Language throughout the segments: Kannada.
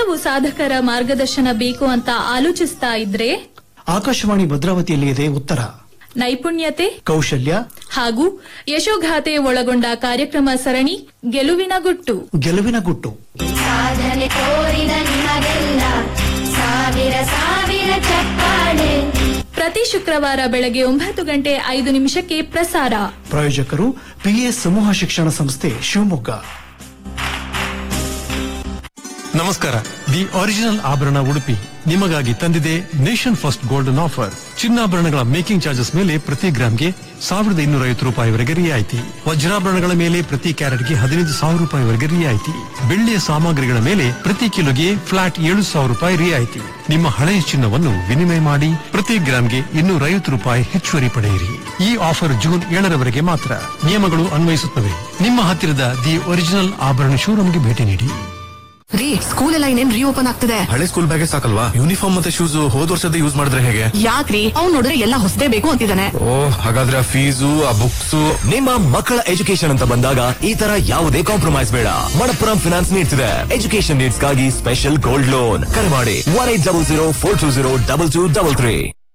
ಇಂಥವು ಸಾಧಕರ ಮಾರ್ಗದರ್ಶನ ಬೇಕು ಅಂತ ಆಲೋಚಿಸ್ತಾ ಇದ್ರೆ ಆಕಾಶವಾಣಿ ಭದ್ರಾವತಿಯಲ್ಲಿ ಇದೆ ಉತ್ತರ ನೈಪುಣ್ಯತೆ ಕೌಶಲ್ಯ ಹಾಗೂ ಯಶೋಗಾಥೆ ಒಳಗೊಂಡ ಕಾರ್ಯಕ್ರಮ ಸರಣಿ ಗೆಲುವಿನ ಗುಟ್ಟು ಗೆಲುವಿನ ಗುಟ್ಟು ಸಾಧನೆ ತೋರಿದ ನಿಮಗೆಲ್ಲ ಸಾವಿರ ಸಾವಿರ ಚಪ್ಪಾಳೆ ಪ್ರತಿ ಶುಕ್ರವಾರ ಬೆಳಗ್ಗೆ ಒಂಬತ್ತು ಗಂಟೆ ಐದು ನಿಮಿಷಕ್ಕೆ ಪ್ರಸಾರ ಪ್ರಾಯೋಜಕರು ಪಿಎಸ್ ಸಮೂಹ ಶಿಕ್ಷಣ ಸಂಸ್ಥೆ ಶಿವಮೊಗ್ಗ ನಮಸ್ಕಾರ ದಿ ಒರಿಜಿನಲ್ ಆಭರಣ ಉಡುಪಿ ನಿಮಗಾಗಿ ತಂದಿದೆ ನೇಷನ್ ಫಸ್ಟ್ ಗೋಲ್ಡನ್ ಆಫರ್ ಚಿನ್ನಾಭರಣಗಳ ಮೇಕಿಂಗ್ ಚಾರ್ಜಸ್ ಮೇಲೆ ಪ್ರತಿ ಗ್ರಾಮ್ಗೆ ಸಾವಿರದ ಇನ್ನೂರ ಐವತ್ತು ರೂಪಾಯಿವರೆಗೆ ರಿಯಾಯಿತಿ ವಜ್ರಾಭರಣಗಳ ಮೇಲೆ ಪ್ರತಿ ಕ್ಯಾರೆಟ್ಗೆ ಹದಿನೈದು ಸಾವಿರ ರೂಪಾಯಿವರೆಗೆ ರಿಯಾಯಿತಿ ಬೆಳ್ಳಿಯ ಸಾಮಗ್ರಿಗಳ ಮೇಲೆ ಪ್ರತಿ ಕಿಲೋಗೆ ಫ್ಲಾಟ್ ಏಳು ಸಾವಿರ ರೂಪಾಯಿ ರಿಯಾಯಿತಿ ನಿಮ್ಮ ಹಳೆಯ ಚಿನ್ನವನ್ನು ವಿನಿಮಯ ಮಾಡಿ ಪ್ರತಿ ಗ್ರಾಮ್ಗೆ ಇನ್ನೂರ ಐವತ್ತು ರೂಪಾಯಿ ಹೆಚ್ಚುವರಿ ಪಡೆಯಿರಿ ಈ ಆಫರ್ ಜೂನ್ ಏಳರವರೆಗೆ ಮಾತ್ರ ನಿಯಮಗಳು ಅನ್ವಯಿಸುತ್ತವೆ ನಿಮ್ಮ ಹತ್ತಿರದ ದಿ ಒರಿಜಿನಲ್ ಆಭರಣ ಶೋರೂಮ್ಗೆ ಭೇಟಿ ನೀಡಿ ರೀ ಸ್ಕೂಲ್ ಎಲ್ಲ ಇನ್ನೇನ್ ರೀಓಪನ್ ಆಗ್ತದೆ ಹಳೆ ಸ್ಕೂಲ್ ಬ್ಯಾಗೆ ಸಾಕಲ್ವಾ ಯೂನಿಫಾರ್ಮ್ ಮತ್ತೆ ಶೂಸ್ ಹೋದ್ ವರ್ಷದ ಯೂಸ್ ಮಾಡಿದ್ರೆ ಹೇಗೆ ಯಾಕ್ರಿ ಅವ್ನ್ ನೋಡಿದ್ರೆ ಎಲ್ಲ ಹೊಸದೇ ಬೇಕು ಅಂತಿದ್ದಾನೆ ಓ ಹಾಗಾದ್ರೆ ಆ ಫೀಸು ಆ ಬುಕ್ಸ್ ನಿಮ್ಮ ಮಕ್ಕಳ ಎಜುಕೇಶನ್ ಅಂತ ಬಂದಾಗ ಈ ತರ ಯಾವುದೇ ಕಾಂಪ್ರಮೈಸ್ ಬೇಡ ಮಣಪ್ಪುರಂ ಫಿನಾನ್ಸ್ ನೀಡ್ತಿದೆ ಎಜುಕೇಶನ್ ನೀಡ್ಸ್ ಗಾಗಿ ಸ್ಪೆಷಲ್ ಗೋಲ್ಡ್ ಲೋನ್ ಕರೆ ಮಾಡಿ one eight double zero four two zero double two double three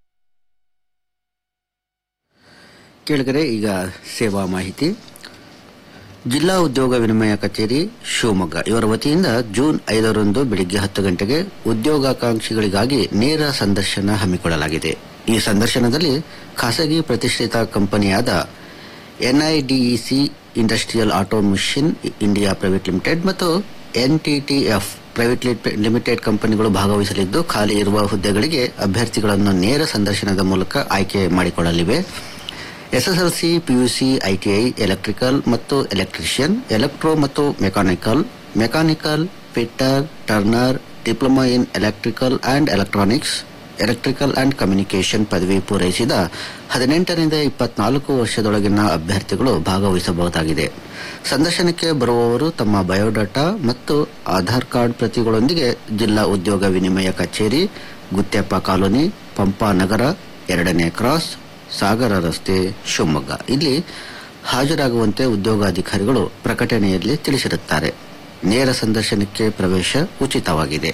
ಕೇಳಿದರೆ ಈಗ ಸೇವಾ ಮಾಹಿತಿ ಜಿಲ್ಲಾ ಉದ್ಯೋಗ ವಿನಿಮಯ ಕಚೇರಿ ಶಿವಮೊಗ್ಗ ಇವರ ವತಿಯಿಂದ ಜೂನ್ ಐದರಂದು ಬೆಳಿಗ್ಗೆ ಹತ್ತು ಗಂಟೆಗೆ ಉದ್ಯೋಗಾಕಾಂಕ್ಷಿಗಳಿಗಾಗಿ ನೇರ ಸಂದರ್ಶನ ಹಮ್ಮಿಕೊಳ್ಳಲಾಗಿದೆ ಈ ಸಂದರ್ಶನದಲ್ಲಿ ಖಾಸಗಿ ಪ್ರತಿಷ್ಠಿತ ಕಂಪನಿಯಾದ NIDEC industrial automation India private limited ಮತ್ತು ಎನ್ಟಿಟಿಎಫ್ ಪ್ರೈವೇಟ್ ಲಿಮಿಟೆಡ್ ಕಂಪನಿಗಳು ಭಾಗವಹಿಸಲಿದ್ದು ಖಾಲಿ ಇರುವ ಹುದ್ದೆಗಳಿಗೆ ಅಭ್ಯರ್ಥಿಗಳನ್ನು ನೇರ ಸಂದರ್ಶನದ ಮೂಲಕ ಆಯ್ಕೆ ಮಾಡಿಕೊಳ್ಳಲಿವೆ ಎಸ್ಎಸ್ಎಲ್ಸಿ ಪಿಯುಸಿ ಐಟಿಐ ಎಲೆಕ್ಟ್ರಿಕಲ್ ಮತ್ತು ಎಲೆಕ್ಟ್ರಿಷಿಯನ್ ಎಲೆಕ್ಟ್ರೋ ಮತ್ತು mechanical mechanical fitter turner diploma in electrical and electronics electrical and communication ಪದವಿ ಪೂರೈಸಿದ ಹದಿನೆಂಟರಿಂದ ಇಪ್ಪತ್ನಾಲ್ಕು ವರ್ಷದೊಳಗಿನ ಅಭ್ಯರ್ಥಿಗಳು ಭಾಗವಹಿಸಬಹುದಾಗಿದೆ ಸಂದರ್ಶನಕ್ಕೆ ಬರುವವರು ತಮ್ಮ ಬಯೋಡಾಟಾ ಮತ್ತು ಆಧಾರ್ ಕಾರ್ಡ್ ಪ್ರತಿಗಳೊಂದಿಗೆ ಜಿಲ್ಲಾ ಉದ್ಯೋಗ ವಿನಿಮಯ ಕಚೇರಿ ಗುತ್ಯಪ್ಪ ಕಾಲೋನಿ ಪಂಪಾ ನಗರ ಎರಡನೇ ಕ್ರಾಸ್ ಸಾಗರ ರಸ್ತೆ ಶಿವಮೊಗ್ಗ ಇಲ್ಲಿ ಹಾಜರಾಗುವಂತೆ ಉದ್ಯೋಗಾಧಿಕಾರಿಗಳು ಪ್ರಕಟಣೆಯಲ್ಲಿ ತಿಳಿಸಿರುತ್ತಾರೆ ನೇರ ಸಂದರ್ಶನಕ್ಕೆ ಪ್ರವೇಶ ಉಚಿತವಾಗಿದೆ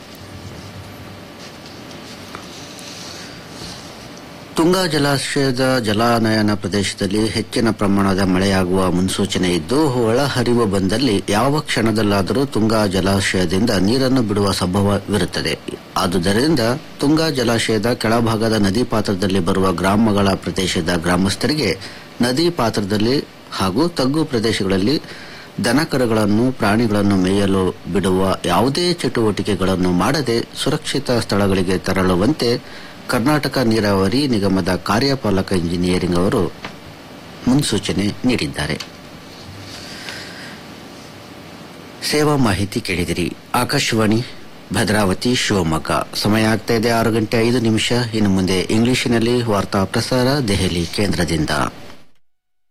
ತುಂಗಾ ಜಲಾಶಯದ ಜಲಾನಯನ ಪ್ರದೇಶದಲ್ಲಿ ಹೆಚ್ಚಿನ ಪ್ರಮಾಣದ ಮಳೆಯಾಗುವ ಮುನ್ಸೂಚನೆ ಇದ್ದು ಒಳಹರಿವು ಬಂದಲ್ಲಿ ಯಾವ ಕ್ಷಣದಲ್ಲಾದರೂ ತುಂಗಾ ಜಲಾಶಯದಿಂದ ನೀರನ್ನು ಬಿಡುವ ಸಂಭವವಿರುತ್ತದೆ ಆದುದರಿಂದ ತುಂಗಾ ಜಲಾಶಯದ ಕೆಳಭಾಗದ ನದಿ ಪಾತ್ರದಲ್ಲಿ ಬರುವ ಗ್ರಾಮಗಳ ಪ್ರದೇಶದ ಗ್ರಾಮಸ್ಥರಿಗೆ ನದಿ ಪಾತ್ರದಲ್ಲಿ ಹಾಗೂ ತಗ್ಗು ಪ್ರದೇಶಗಳಲ್ಲಿ ದನಕರುಗಳನ್ನು ಪ್ರಾಣಿಗಳನ್ನು ಮೇಯಲು ಬಿಡುವ ಯಾವುದೇ ಚಟುವಟಿಕೆಗಳನ್ನು ಮಾಡದೆ ಸುರಕ್ಷಿತ ಸ್ಥಳಗಳಿಗೆ ತೆರಳುವಂತೆ ಕರ್ನಾಟಕ ನೀರಾವರಿ ನಿಗಮದ ಕಾರ್ಯಪಾಲಕ ಇಂಜಿನಿಯರಿಂಗ್ ಅವರು ಮುನ್ಸೂಚನೆ ನೀಡಿದ್ದಾರೆ ಸೇವಾ ಮಾಹಿತಿ ಕೇಳಿದಿರಿ ಆಕಾಶವಾಣಿ ಭದ್ರಾವತಿ ಶಿವಮೊಗ್ಗ ಸಮಯ ಆಗ್ತಾ ಇದೆ ಆರು ಗಂಟೆ ಐದು ನಿಮಿಷ ಇನ್ನು ಮುಂದೆ ಇಂಗ್ಲಿಷಿನಲ್ಲಿ ವಾರ್ತಾ ಪ್ರಸಾರ ದೆಹಲಿ ಕೇಂದ್ರದಿಂದ